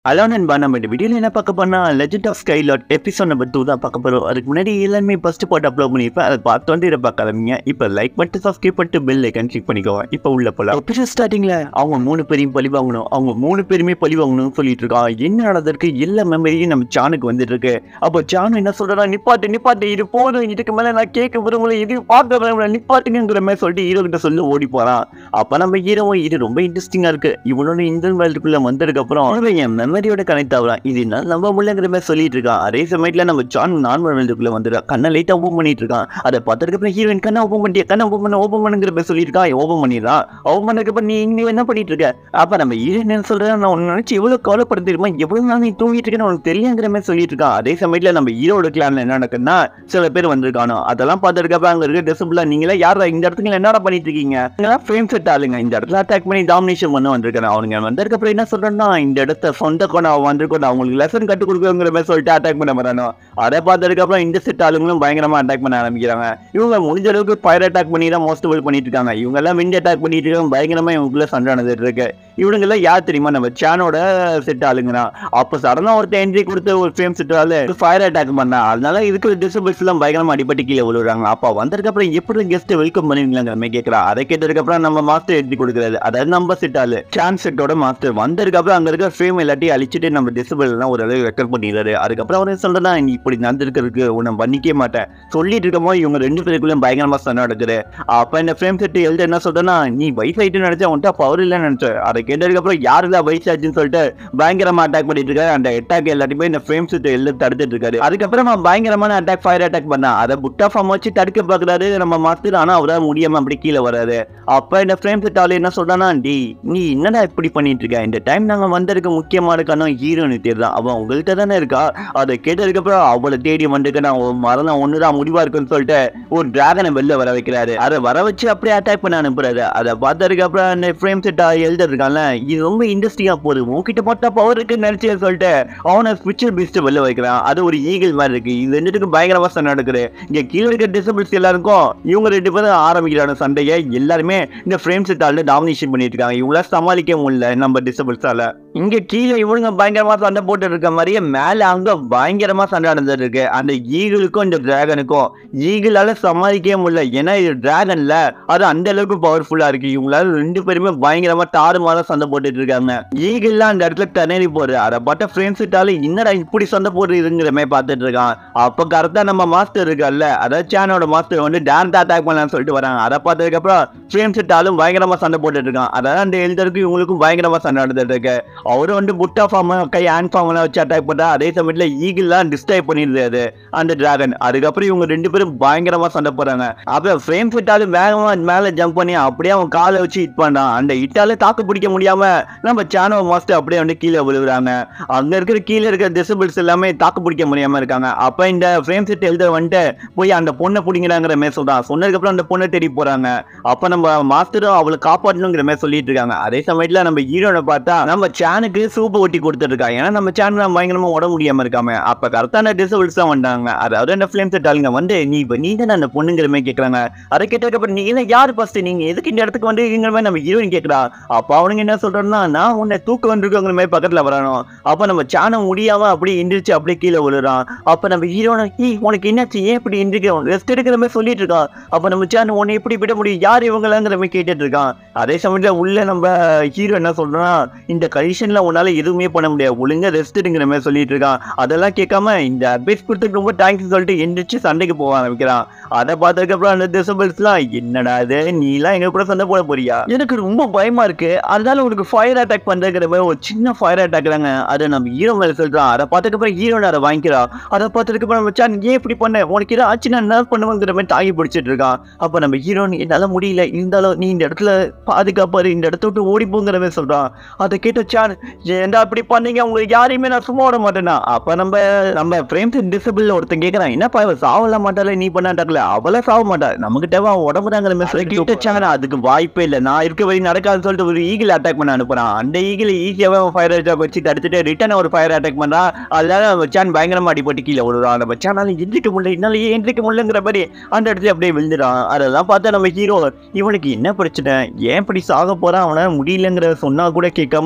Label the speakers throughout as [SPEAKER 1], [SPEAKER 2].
[SPEAKER 1] hello நண்பா நம்ம இந்த வீடியோவில் என்ன பார்க்க போனா legend of Skylot episode number two தான் பார்க்க போகிறோம் அதுக்கு முன்னாடி எல்லாருமே ஃபர்ஸ்ட் பார்ட் அப்லோட் பண்ணியிருப்பேன் அதை பார்த்து வந்து இதை பார்க்காதீங்க இப்போ லைக் பண்ணிட்டு சப்ஸ்கிரைப் பண்ணிட்டு பெல் ஐக்கன் கிளிக் பண்ணிக்கோங்க இப்போ உள்ள போகலாம் எபிசோட் ஸ்டார்டிங்கில் அவங்க மூணு பேரையும் பழி வாங்கணும் அவங்க மூணு பேருமே பழி வாங்கணும்னு சொல்லிட்டு இருக்கான் என்ன நடந்திருக்கு எல்லா மெமரியும் நம்ம சானுக்கு வந்துட்டு இருக்கு அப்போ சானு என்ன சொல்றா நிப்பாட்டு நிப்பாட்டு இது போதும் இதுக்கு மேலே நான் கேட்க விரும்பல இது பார்க்க விரும்பல நிப்பாட்டுங்கிற மாதிரி சொல்லிட்டு ஹீரோ கிட்ட சொல்லி ஓடி போறான் அப்போ நம்ம ஹீரோவும் இது ரொம்ப இன்ட்ரெஸ்டிங்காக இருக்கு இவனோட இந்த வேர்ல்டுக்குள்ள வந்ததுக்கு அப்புறம் அவன் என் மெமரியோட கனெக்ட் ஆகுறான் இது என்னால் நம்ப முடியலங்கிற மாதிரி சொல்லிட்டு இருக்கான் அதே சமயத்தில் நம்ம ஜான் நார்மல் வேர்ல்டுக்குள்ள வந்துடுறான் கண்ணை லைட்டாக ஓப்பன் பண்ணிட்டு இருக்கான் அதை பார்த்ததுக்கு அப்புறம் ஹீரோயின் கண்ணை ஓப்பன் பண்ணிட்டியா கண்ணை ஓப்பன் பண்ண ஓப்பன் பண்ணுங்கிற மாதிரி சொல்லிட்டு இருக்கான் ஓப்பன் பண்ணிடுறான் ஓப்பன் பண்ணதுக்கு அப்புறம் நீ நீ என்ன பண்ணிட்டு இருக்க அப்ப நம்ம ஹீரோயின் என்ன சொல்றேன் நான் உன்னை நினைச்சு எவ்வளவு கவலைப்பட தெரியுமா எவ்வளவு நாள் நீ தூங்கிட்டு இருக்கேன்னு உனக்கு தெரியுங்கிற மாதிரி சொல்லிட்டு இருக்கான் அதே சமயத்துல நம்ம ஹீரோட கிளான்ல என்ன நடக்குதுன்னா சில பேர் வந்திருக்கானோ அதெல்லாம் பார்த்ததுக்கு அப்புறம் அங்க இருக்க டிசபிளா நீங்களே யாரா இந்த இடத்துக்கு என்னடா பண்ணிட்டு இருக்கீங்க நீங்களாம் ஃப்ரேம் செட் ஆளுங்க இந்த இடத்துல அட்டாக் பண்ணி டாமினேஷன் பண்ண வந்திருக்காங்க அவனுங்க வந்ததுக்கு அப்புறம் என்ன சொல்றேன்னா இந்த இடத்த சொந்த கொண்டு அவன் வந்திருக்கோம் அவங்களுக்கு லெசன் கற்றுக் கொடுக்குங்கிற மாதிரி சொல்லிட்டு அட்டாக் பண்ண வரானோ அதை பார்த்ததுக்கு அப்புறம் இந்த செட் ஆளுங்களும் பயங்கரமா அட்டாக் பண்ண ஆரம்பிக்கிறாங்க இவங்க முடிஞ்ச அளவுக்கு ஃபயர் அட்டாக் பண்ணி தான் மோஸ்ட் பண்ணிட்டு இருக்காங்க இவங்க எல்லாம் விண்ட் அட்டாக் பண்ணிட்டு இருக்காங்க பயங்கரமா இவங்களுக்குள்ள சண்டை நடந்துட்டு இருக்கு இவனுங்கெல்லாம் யார் தெரியுமா நம்ம சேனோட செட் ஆளுங்கண்ணா அப்போ சடனா ஒருத்தர் என்ட்ரி கொடுத்து ஒரு ஃபேம் செட் ஆளு ஃபயர் அட்டாக் பண்ணா அதனால இதுக்கு டிஸ்டர்பன்ஸ் எல்லாம் பயங்கரமா அடிபட்டு கீழே விழுறாங்க அப்போ வந்ததுக்கு அப்புறம் எப்படி கெஸ்ட் வெல்கம் பண்ணுவீங்களாங்க நம்ம கேட்கறா அதை கேட்டதுக்கு அப்புறம் நம்ம மாஸ்டர் என்ட்ரி கொடுக்குறாரு அதாவது நம்ம செட் ஆளு சான்ஸ் செட்டோட மாஸ்டர் வந்ததுக்கு அப்புறம் அங்க இருக்க ஃபேம் எல்லாத்தையும் அழிச்சிட்டு நம்ம டிசபிள் எல்லாம் ஒரு அளவு ரெக்கர் பண்ணிடுறாரு அதுக்கப்புறம் அவர் சொல்றா நீ இப்படி நடந்திருக்கிறதுக்கு உன்னை பண்ணிக்கவே மாட்டேன் சொல்லிட்டு இருக்கும்போது இவங்க ரெண்டு பேருக்குள்ள பயங்கரமா சண்டை நடக்குது அப்ப இந்த ஃப்ரேம் செட் எழுத என்ன சொல்றேன்னா நீ வயசாயிட்டு நினைச்சா உன்ட்ட பவர் இல்லைன்னு நினைச்சேன் அதை கேட்டதுக்கு அப்புறம் யாருதான் வயசாச்சுன்னு சொல்லிட்டு பயங்கரமா அட்டாக் பண்ணிட்டு இருக்காரு அந்த அட்டாக் எல்லாத்தையுமே இந்த ஃப்ரேம் செட் எழுத தடுத்துட்டு இருக்காரு அதுக்கப்புறம் அவன் பயங்கரமான அட்டாக் ஃபயர் அட்டாக் பண்ணா அதை புட்டா ஃபார்ம் வச்சு தடுக்க பாக்குறாரு நம்ம மாஸ்டர் ஆனா அவரால் முடியாம அப்படி கீழே வராரு அப்ப இந்த ஃப்ரேம் செட் ஆளு என்ன சொல்றானா டி நீ என்னடா இப்படி பண்ணிட்டு இருக்க இந்த டைம் நாங்க வந்ததுக்கு முக்கியமான காரணம் ஹீரோனு தேடுறான் அவன் உங்கள்கிட்ட தானே இருக்கா அதை கேட்டதுக்கு அப்புறம் அவளை தேடி வந்துட்டு நான் உன் மரணம் ஒண்ணுதான் முடிவா இருக்குன்னு சொல்லிட்டு ஒரு டிராகனை வெளில வர வைக்கிறாரு அதை வர வச்சு அப்படியே அட்டாக் பண்ண அனுப்புறாரு அதை பார்த்ததுக்கு அப்புறம் அந்த ஃப்ரேம் செட் எழுதிருக்கான்ல இது ரொம்ப இன்ட்ரெஸ்டிங்கா போகுது உன்கிட்ட பார்த்தா பவர் இருக்குன்னு நினைச்சு சொல்லிட்டு அவனை ஸ்பிரிச்சுவல் பீஸ்ட் வெளில வைக்கிறான் அது ஒரு ஈகிள் மாதிரி இருக்கு இது ரெண்டுத்துக்கும் பயங்கரமா சண்டை நடக்குது இங்க கீழே இருக்க டிசபிள்ஸ் எல்லாருக்கும் இவங்க ரெண்டு பேரும் ஆரம்பிக்கிறாங்க சண்டையை எல்லாருமே இந்த ஃப்ரேம் செட் ஆளு டாமினேஷன் பண்ணிட்டு இருக்காங்க இவங்கள சமாளிக்க முடியல நம்ம டிசபிள்ஸால இங்க கீழே இவனுங்க பயங்கரமா சண்டை போட்டு இருக்க மாதிரியே மேல அங்க பயங்கரமா சண்டை நடந்துட்டு இருக்கு அந்த ஈகிளுக்கும் இந்த டிராகனுக்கும் ஈகிளால சமாளிக்கவே முடியல ஏன்னா இது டிராகன்ல அது அந்த அளவுக்கு பவர்ஃபுல்லா இருக்கு இவங்களால ரெண்டு பேருமே பயங்கரமா தாறுமாறா சண்டை போட்டுட்டு இருக்காங்க ஈகிள்லாம் அந்த இடத்துல திணறி போகுது அதை பார்த்தா ஃப்ரெண்ட்ஸ் கிட்டால என்னடா இப்படி சண்டை போடுறதுங்கிற மாதிரி பார்த்துட்டு இருக்கான் அப்ப கரெக்டா நம்ம மாஸ்டர் இருக்கார்ல அதாவது சேனோட மாஸ்டர் வந்து டான்ஸ் அட்டாக் பண்ணலாம்னு சொல்லிட்டு வராங்க அதை பார்த்ததுக்கு அப்புறம் ஃப்ரெண்ட்ஸ் கிட்டாலும் பயங்கரமா சண்டை போட்டுட்டு இருக்கான் அதாவது அந்த எழுதருக்கு இவங்களுக்கும் பயங்கரமா சண்டை நடந்துட்டு இருக்கு அவரும் வந்து புட்டா ஃபார்ம் கை ஹேண்ட் ஃபார்ம் வச்சு அட்டாக் பண்ணா அதே சமயத்துல ஈகிள்லாம் டிஸ்ட்ராய் பண்ணிடுறாரு அந்த டிராகன் அதுக்கப்புறம் இவங்க ரெண்டு பேரும் பயங்கரமா சண்டை போறாங்க அப்புறம் ஃப்ரேம் ஃபிட்டாலும் வேகமா மேல ஜம்ப் பண்ணி அப்படியே அவன் காலை வச்சு ஹிட் பண்ணான் அந்த ஹிட்டால தாக்கு பிடிக்க முடியாம நம்ம சேனோ மாஸ்டர் அப்படியே வந்து கீழே விழுகுறாங்க அங்க இருக்கிற கீழே இருக்கிற டிசபிள்ஸ் எல்லாமே தாக்கு பிடிக்க முடியாம இருக்காங்க அப்ப இந்த ஃப்ரேம் செட் எழுத வந்துட்டு போய் அந்த பொண்ணை பிடிங்கிறாங்கிற மாதிரி சொல்றான் சொன்னதுக்கு அப்புறம் அந்த பொண்ணை தேடி போறாங்க அப்ப நம்ம மாஸ்டரும் அவளை காப்பாற்றணுங்கிற மாதிரி சொல்லிட்டு இருக்காங்க அதே சமயத்துல நம்ம ஹீரோனை பார்த்தா நம்ம சேனுக்கு சூப்பு ஒட்டி கொடுத்துருக்கா ஏன்னா நம்ம சேனல் பயங்கரமா உட முடியாம இருக்காம அப்ப கரெக்டான டிசபிள்ஸ் தான் வந்தாங்க அதாவது அந்த ஃபிலிம் செட் ஆளுங்க வந்து நீ இப்ப நீ தான் அந்த பொண்ணுங்கிற மாதிரி கேட்கறாங்க அதை கேட்டதுக்கு அப்புறம் நீங்க யாரு ஃபர்ஸ்ட் நீங்க எதுக்கு இந்த இடத்துக்கு வந்து இருக்கிற மாதிரி நம்ம ஹீரோயின் கேட்கறா அப்ப அவனுங்க என்ன சொல்றோம்னா நான் உன்னை தூக்க வந்திருக்கோங்கிற மாதிரி பக்கத்துல வரணும் அப்ப நம்ம சேனம் முடியாம அப்படியே எந்திரிச்சு அப்படியே கீழே விழுறான் அப்ப நம்ம ஹீரோனை ஈ உனக்கு என்னாச்சு ஏன் இப்படி எந்திரிக்க ரெஸ்ட் எடுக்கிற மாதிரி சொல்லிட்டு இருக்கான் அப்ப நம்ம சேனல் உன்னை எப்படி விட முடியும் யார் இவங்களாங்கிற மாதிரி கேட்டுட்டு இருக்கான் அதே சமயத்துல உள்ள நம்ம ஹீரோ என்ன சொல்றான் இந்த கண்டிஷன்ல உன்னால எதுவுமே பண்ண முடியாது ஒழுங்கா ரெஸ்ட் எடுங்கிற மாதிரி சொல்லிட்டு இருக்கான் அதெல்லாம் கேட்காம இந்த அட்வைஸ் கொடுத்துட்டு ரொம்ப தேங்க்ஸ் சொல்லிட்டு எந்திரிச்சு சண்டைக்கு போக ஆரம்பிக்கிறான் அதை பார்த்ததுக்கு அப்புறம் அந்த டிசபிள்ஸ்லாம் என்னடா இது நீலாம் எங்க கூட சண்டை போட போறியா எனக்கு ரொம்ப பயமா இருக்கு அதனால உனக்கு ஃபயர் அட்டாக் பண்றதுங்கிற மாதிரி ஒரு சின்ன ஃபயர் அட்டாக் தாங்க அதை நம்ம ஹீரோ மேல சொல்றான் அதை பார்த்ததுக்கு அப்புறம் ஹீரோ அதை வாங்கிக்கிறா அதை பார்த்ததுக்கு அப்புறம் மச்சான் நீ ஏன் இப்படி பண்ண உனக்கு ஏதாவது ஆச்சு நான் என்ன பண்ணுவேங்கிற மாதிரி தாங்கி பிடிச்சிட்டு இருக்கான் அப்ப நம்ம ஹீரோ என்னால முடியல இருந்தாலும் நீ இந்த இடத்துல பாதுகாப்பாரு இந்த இடத்த விட்டு ஓடி போங்கிற மாதிரி சொல்றான் அதை கேட்டு சான் ஏன்டா இப்படி பண்ணீங்க உங்களுக்கு யாரையுமே நான் சும்மா விட மாட்டேனா அப்ப நம்ம நம்ம ஃப்ரேம்ஸ் டிசபிள் ஒருத்தன் கேட்கறான் என்னப்பா இவ சாவல மாட்டால நீ பண்ணாட்டாக்கல அவள சாவ மாட்டா நமக்கு தேவை அவன் உடம்புதாங்கிற மாதிரி சொல்லி கிட்டச்சாங்க அதுக்கு வாய்ப்பே இல்லை நான் இருக்க வழி நடக்காதுன்னு சொல்லிட்டு ஒரு ஈகிள் அட்டாக் பண்ண அனுப்புறான் அந்த ஈகிள் ஈஸியாவே ஃபயர் அட்டாக் வச்சு தடுத்துட்டு ரிட்டர்ன் ஒரு ஃபயர் அட்டாக் பண்றான் அதனால வச்சான் பயங்கரமா அடிபட்டு கீழே விழுறான் அந்த வச்சானால எந்திரிக்க முடியல என்னால ஏன் எந்திரிக்க முடியலங்கிற மாதிரி அந்த இடத்துல அப்படியே விழுந்துடான் அதெல்லாம் பார்த்தா நம்ம ஹீரோ இவனுக்கு என்ன பிரச்சனை ஏன் இப்படி சாக போறான் அவனால முடியலங்கிற சொன்னா கூட கேட்காம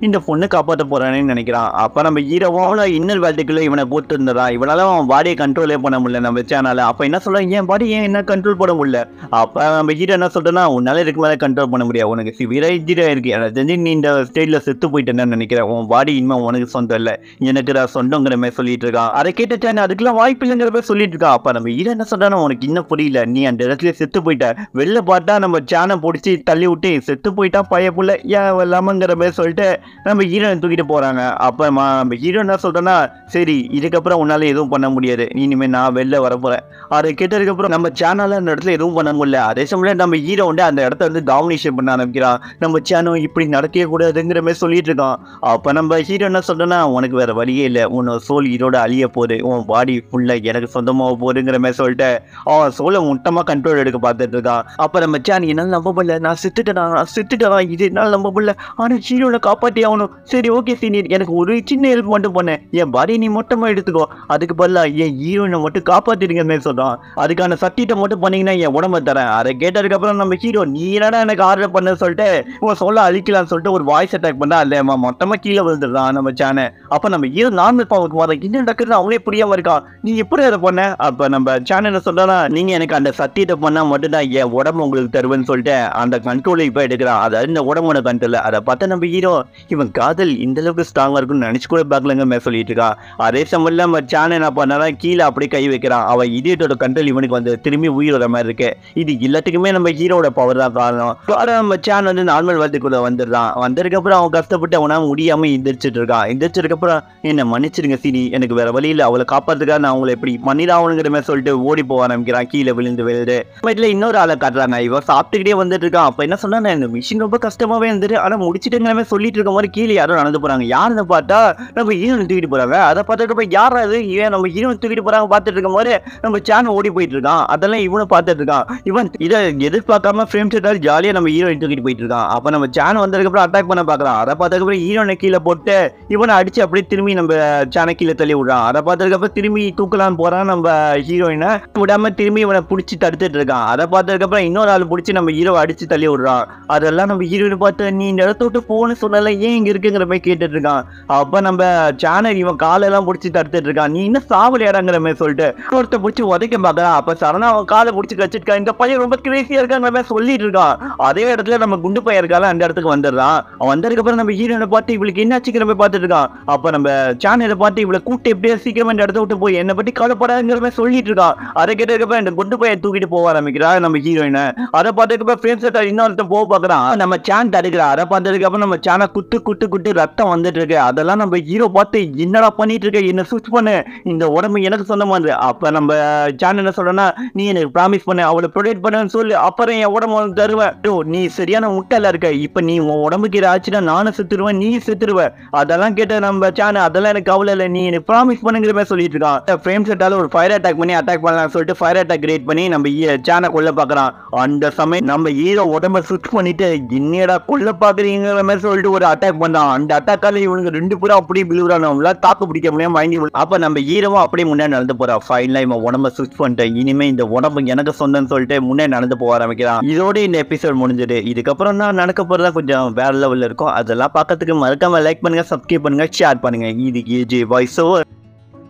[SPEAKER 1] இந்த பொண்ணு காப்பாற்ற போறானேன்னு நினைக்கிறான் அப்ப நம்ம ஹீரோவும் இன்னர் வேல்ட்டுக்குள்ள இவனை போட்டு இருந்ததா இவனால அவன் பாடியை கண்ட்ரோலே பண்ண முடியல நம்ம சேனல அப்ப என்ன சொல்றான் என் பாடி ஏன் என்ன கண்ட்ரோல் பண்ண முடியல அப்ப நம்ம ஹீரோ என்ன சொல்றேன்னா உன்னால இதுக்கு மேல கண்ட்ரோல் பண்ண முடியாது உனக்கு சிவியரா இன்ஜிரியா இருக்கு எனக்கு தெரிஞ்சு நீ இந்த ஸ்டேட்ல செத்து போயிட்டேன்னு நினைக்கிறேன் உன் பாடி இனிமே உனக்கு சொந்தம் இல்ல எனக்கு நான் சொந்தங்கிற மாதிரி சொல்லிட்டு இருக்கான் அதை கேட்ட சேனல் அதுக்கெல்லாம் வாய்ப்பு இல்லைங்கிற மாதிரி சொல்லிட்டு இருக்கான் அப்ப நம்ம ஹீரோ என்ன சொல்றானோ உனக்கு இன்னும் புரியல நீ அந்த இடத்துல செத்து போயிட்ட வெளில பார்த்தா நம்ம சேனை பிடிச்சி தள்ளி விட்டு செத்து போயிட்டா பைய புள்ள ஏன் இல்லாமங்கிற மாதிரி சொல்லிட்டு நம்ம ஹீரோனை தூக்கிட்டு போறாங்க அப்ப ம- நம்ம ஹீரோ என்ன சொல்றேன்னா சரி இதுக்கப்புறம் உன்னால எதுவும் பண்ண முடியாது இனிமே நான் வெளில வர போறேன் அதை கேட்டதுக்கு அப்புறம் நம்ம சேனல்ல அந்த இடத்துல எதுவும் பண்ண முடியல அதே சமயம் நம்ம ஹீரோ வந்து அந்த இடத்த வந்து டாமினேஷன் பண்ண ஆரம்பிக்கிறான் நம்ம சேனல் இப்படி நடக்கவே கூடாதுங்கிற மாதிரி சொல்லிட்டு இருக்கான் அப்ப நம்ம ஹீரோ என்ன சொல்றேன்னா உனக்கு வேற வழியே இல்லை உன்னோட சோல் இதோட அழிய போகுது உன் பாடி ஃபுல்லா எனக்கு சொந்தமாக போகுதுங்கிற மாதிரி சொல்லிட்டு அவன் சோலை முட்டமா கண்ட்ரோல் எடுக்க பார்த்துட்டு இருக்கான் அப்ப நம்ம சேனல் என்னால் நம்ப முடியல நான் செத்துட்டேனா நான் செத்துட்டேனா இது என்னால் நம்ப முடியல ஆனா ஹீரோனை காப்பாற்றி ஆகணும் சரி ஓகே சீனியர் எனக்கு ஒரு சின்ன ஹெல்ப் மட்டும் பண்ணேன் என் பாடி நீ மொத்தமா எடுத்துக்கோ அதுக்கு பதிலாக என் ஹீரோனை மட்டும் காப்பாத்திடுங்க மாதிரி சொல்றான் அதுக்கான சத்தியத்தை மட்டும் பண்ணீங்கன்னா என் உடம்ப தரேன் அதை கேட்டதுக்கு அப்புறம் நம்ம ஹீரோ நீ என்னடா எனக்கு ஆர்டர் பண்ண சொல்லிட்டு உன் சொல்ல அழிக்கலாம்னு சொல்லிட்டு ஒரு வாய்ஸ் அட்டாக் பண்ணா இல்ல மொத்தமா கீழே விழுந்துடுறான் நம்ம சேனல் அப்ப நம்ம ஹீரோ நார்மல் பாவுக்கு வர என்ன நடக்குது அவனே புரியாம இருக்கான் நீ எப்படி அதை பண்ண அப்ப நம்ம சேனல்ல சொல்றா நீங்க எனக்கு அந்த சத்தியத்தை பண்ணா மட்டும்தான் என் உடம்பு உங்களுக்கு தருவேன்னு சொல்லிட்டு அந்த கண்ட்ரோலை இப்ப எடுக்கிறான் அதாவது இந்த உடம்போட கண்ட்ரோல் அதை பார்த்தா நம்ம ஹீரோ இவன் காதல் இந்த அளவுக்கு ஸ்ட்ராங்கா இருக்கும்னு நினைச்சு கூட பார்க்கலங்க மாதிரி சொல்லிட்டு இருக்கான் அதே சமயம் நம்ம சேனல் என்ன பண்ணா கீழே அப்படியே கை வைக்கிறான் அவன் இதயத்தோட கண்ட்ரோல் இவனுக்கு வந்து திரும்பி உயிர் வர மாதிரி இருக்கு இது எல்லாத்துக்குமே நம்ம ஹீரோட பவர் தான் காரணம் வேற நம்ம சேனல் வந்து நார்மல் வரதுக்குள்ள வந்துடுறான் வந்ததுக்கு அப்புறம் அவன் கஷ்டப்பட்டு அவனா முடியாம எந்திரிச்சிட்டு இருக்கான் எந்திரிச்சதுக்கு அப்புறம் என்ன மன்னிச்சிருங்க சீனி எனக்கு வேற வழி இல்லை அவளை காப்பாத்துக்காக நான் அவங்களை எப்படி பண்ணிடாவணுங்கிற மாதிரி சொல்லிட்டு ஓடி போக ஆரம்பிக்கிறான் கீழே விழுந்து விழுது இதுல இன்னொரு ஆளை காட்டுறாங்க இவன் சாப்பிட்டுக்கிட்டே வந்துட்டு இருக்கான் அப்ப என்ன சொன்னா இந்த மிஷின் ரொம்ப கஷ்டமாவே இருந்துட்டு ஆனா முடிச்சிட்டுங்கிற மாதிரி சொல்லிட்டு இருக்க மாதிரி கீழே யாரும் நடந்து போறாங்க யாருன்னு பார்த்தா நம்ம ஹீரோனை தூக்கிட்டு போறாங்க அதை பார்த்துட்டு போய் யாரா இது இவன் நம்ம ஹீரோனை தூக்கிட்டு போறாங்க பார்த்துட்டு இருக்கும் போது நம்ம சேனல் ஓடி போயிட்டு இருக்கான் அதெல்லாம் இவனும் பார்த்துட்டு இருக்கான் இவன் இதை எதிர்பார்க்காம ஃப்ரேம் செட்டால் ஜாலியாக நம்ம ஹீரோயின் தூக்கிட்டு போயிட்டு இருக்கான் அப்போ நம்ம சேனல் வந்ததுக்கு அப்புறம் அட்டாக் பண்ண பார்க்கலாம் அதை பார்த்ததுக்கு அப்புறம் ஹீரோனை கீழே போட்டு இவனை அடிச்சு அப்படியே திரும்பி நம்ம சேனல் கீழே தள்ளி விடுறான் அதை பார்த்ததுக்கு அப்புறம் திரும்பி தூக்கலான்னு போறான் நம்ம ஹீரோயினை விடாம திரும்பி இவனை பிடிச்சி தடுத்துட்டு இருக்கான் அதை பார்த்ததுக்கு அப்புறம் இன்னொரு ஆள் பிடிச்சி நம்ம ஹீரோ அடிச்சு தள்ளி விடுறான் அதெல்லாம் நம்ம ஹீரோயின் பார்த்து நீ இந்த இடத்த விட்டு போன்னு சொல்லல ஏன் இங்க இருக்குங்கிற மாதிரி கேட்டுட்டு இருக்கான் அப்ப நம்ம சேனல் இவன் காலெல்லாம் பிடிச்சி தடுத்துட்டு இருக்கான் நீ இன்னும் சாவலியாடாங்கிற மாதிரி சொல்லிட்டு ஒருத்த பிடிச்சி உதைக்க பார்க்கறான் அப்ப சரணா அவன் காலை பிடிச்சி கச்சிருக்கான் இந்த பையன் ரொம்ப கிரேசியா இருக்காங்கிற மாதிரி சொல்லிட்டு இருக்கான் அதே இடத்துல நம்ம குண்டு பையன் இருக்கால அந்த இடத்துக்கு வந்துடுறான் அவன் வந்ததுக்கு அப்புறம் நம்ம ஹீரோனை பார்த்து இவளுக்கு என்னாச்சுங்கிற மாதிரி பார்த்துட்டு இருக்கான் அப்ப நம்ம சேனலை பார்த்து இவளை கூட்டு எப்படியா சீக்கிரமா இந்த இடத்த விட்டு போய் என்னை பத்தி கவலைப்படாதுங்கிற மாதிரி சொல்லிட்டு இருக்கான் அதை கேட்டதுக்கு அப்புறம் இந்த குண்டு பையன் தூக்கிட்டு போக ஆரம்பிக்கிறா நம்ம ஹீரோயினை அதை பார்த்ததுக்கு அப்புறம் ஃப்ரேம் செட்டர் இன்னொருத்த போக பார்க்கறான் நம்ம சேன் தடுக்கிறா அதை பார்த்ததுக்கு அப்புறம் நம்ம சேனை குத்து குத்து குத்து ரத்தம் வந்துட்டு இருக்கு அதெல்லாம் நம்ம ஹீரோ பார்த்து என்னடா பண்ணிட்டு இருக்க என்ன சுவிச் பண்ணு இந்த உடம்பு எனக்கு சொந்தமா இருக்கு அப்ப நம்ம சேனல் என்ன சொல்றேன்னா நீ எனக்கு ப்ராமிஸ் பண்ணு அவளை ப்ரொடெக்ட் பண்ணு சொல்லு அப்புறம் என் உடம்பு உனக்கு தருவேன் ஐயோ, நீ சரியான முட்டல இருக்க இப்ப நீ உன் உடம்புக்கு இது ஆச்சுன்னா நானும் செத்துருவேன் நீ செத்துருவ அதெல்லாம் கேட்ட நம்ம சேனல் அதெல்லாம் எனக்கு கவலை இல்லை நீ எனக்கு ப்ராமிஸ் பண்ணுங்கிற மாதிரி சொல்லிட்டு இருக்கான் ஃப்ரேம் செட்டால ஒரு ஃபயர் அட்டாக் பண்ணி அட்டாக் பண்ணலாம் சொல்லிட்டு ஃபயர் அட்டாக் கிரியேட் பண்ணி நம்ம சேனை கொல்ல பார்க்கறான் அந்த சமயம் நம்ம ஹீரோ உடம்ப சுட் பண்ணிட்டு என்னடா கொல்ல பாக்குறீங்கிற மாதிரி சொல்லிட்டு ஒரு அட்டாக் பண்ணான் அந்த அட்டாக்கால இவனுக்கு ரெண்டு பேரும் அப்படியே விழுவுறான் அவங்களால தாக்கு பிடிக்க முடியாம வாங்கி விழு- அப்ப நம்ம ஹீரோவும் அப்படியே முன்னாடி நடந்து போறான் ஃபைனலா இவன் உடம்ப சுவிச் பண்ணிட்டேன் இனிமே இந்த உடம்பு எனக்கு சொந்தம்னு சொல்லிட்டு முன்னே நடந்து போக ஆரம்பிக்கிறான் இதோட இந்த எபிசோட் முடிஞ்சது இதுக்கப்புறம் தான் நடக்க போறதா கொஞ்சம் வேற லெவல்ல இருக்கும் அதெல்லாம் பார்க்கறதுக்கு மறக்காம லைக் பண்ணுங்க சப்ஸ்கிரைப் பண்ணுங்க ஷேர் பண்ணுங்க இது ஏஜே வாய்ஸ் ஓவர்